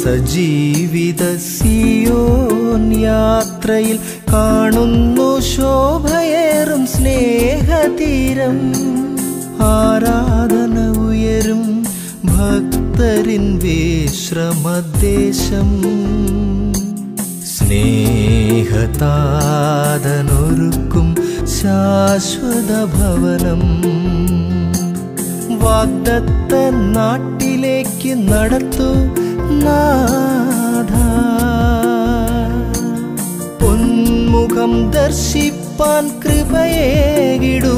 ജീവിത സിയോൻ യാത്രയിൽ കാണുന്നു ശോഭയേറും സ്നേഹതീരം ആരാധന ഉയരും ഭക്തരിൻ വിശ്രമദേശം സ്നേഹതാതനൊരുക്കും ശാശ്വത ഭവനം വാഗ്ദത്ത നാട്ടിലേക്ക് നടത്തു നാഥ പൊന്മുഖം ദർശിപ്പാൻ കൃപയേകിടൂ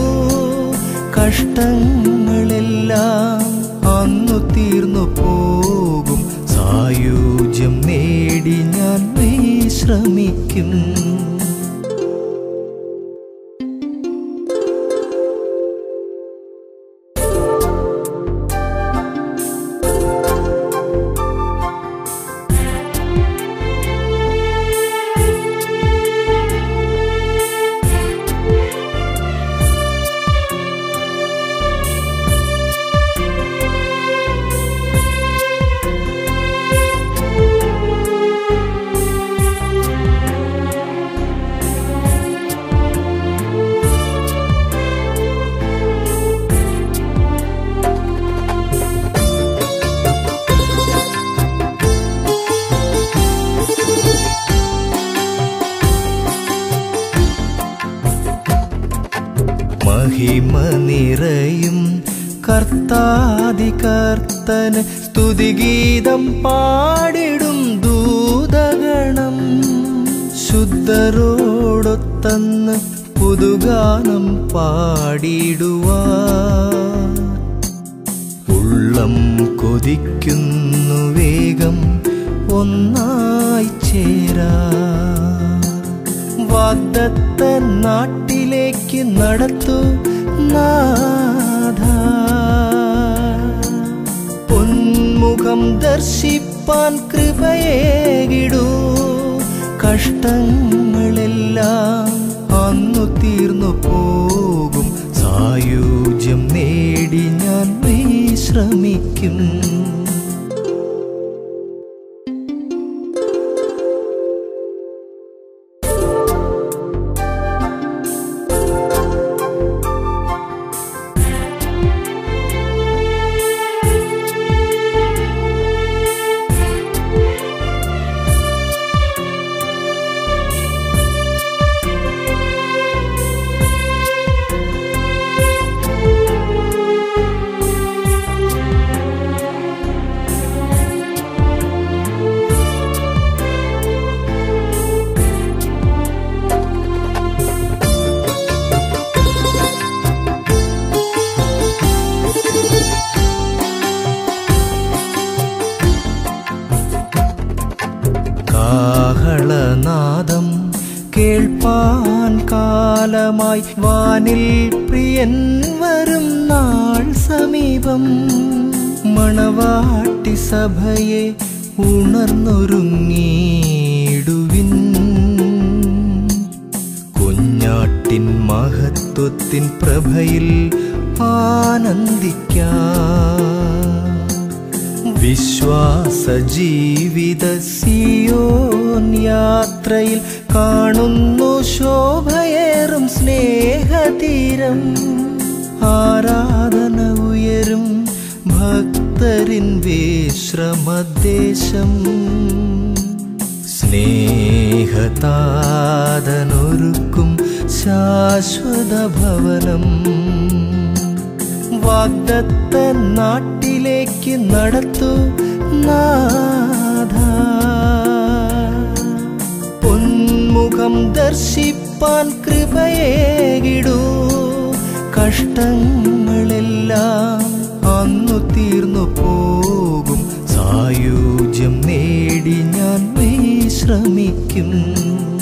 കഷ്ടങ്ങളെല്ലാം അന്നു തീർന്നു പോകും സായുജ്യം നേടി ഞാൻ വിശ്രമിക്കും മഹിമ നിറയും കർത്താതി കർത്തന് സ്തുതിഗീതം പാടിടും ദൂതഗണം ശുദ്ധരോടൊത്തന്ന് പുതുഗാനം പാടിടുവാ ഉള്ളം കൊതിക്കുന്നു വേഗം ഒന്നായി ചേരാ വാഗ്ദത്ത നാട്ടിലേക്ക് നടത്തു നാഥ പൊന്മുഖം ദർശിപ്പാൻ കൃപയേകിടൂ കഷ്ടങ്ങളെല്ലാം അന്നു തീർന്നു പോകും സായുജ്യം നേടി ഞാൻ വിശ്രമിക്കും കാഹളനാദം കേൾപ്പാൻ കാലമായി വാനിൽ പ്രിയൻ വരും നാൾ സമീപം മണവാട്ടി സഭയെ ഉണർന്നൊരുങ്ങിടുവിൻ കുഞ്ഞാട്ടിൻ മഹത്വത്തിൻ പ്രഭയിൽ ആനന്ദിക്കാം വിശ്വാസ ജീവിത സിയോൻ യാത്രയിൽ കാണുന്നു ശോഭയേറും സ്നേഹതീരം ആരാധന ഉയരും ഭക്തരിൻ വിശ്രമദേശം സ്നേഹതാതനൊരുക്കും ശാശ്വത ഭവനം വാഗ്ദത്ത നാട്ടിലേക്ക് നടത്തു നാഥ പൊന്മുഖം ദർശിപ്പാൻ കൃപയേകിടൂ കഷ്ടങ്ങളെല്ലാം അന്നു തീർന്നു പോകും സായുജ്യം നേടി ഞാൻ വിശ്രമിക്കും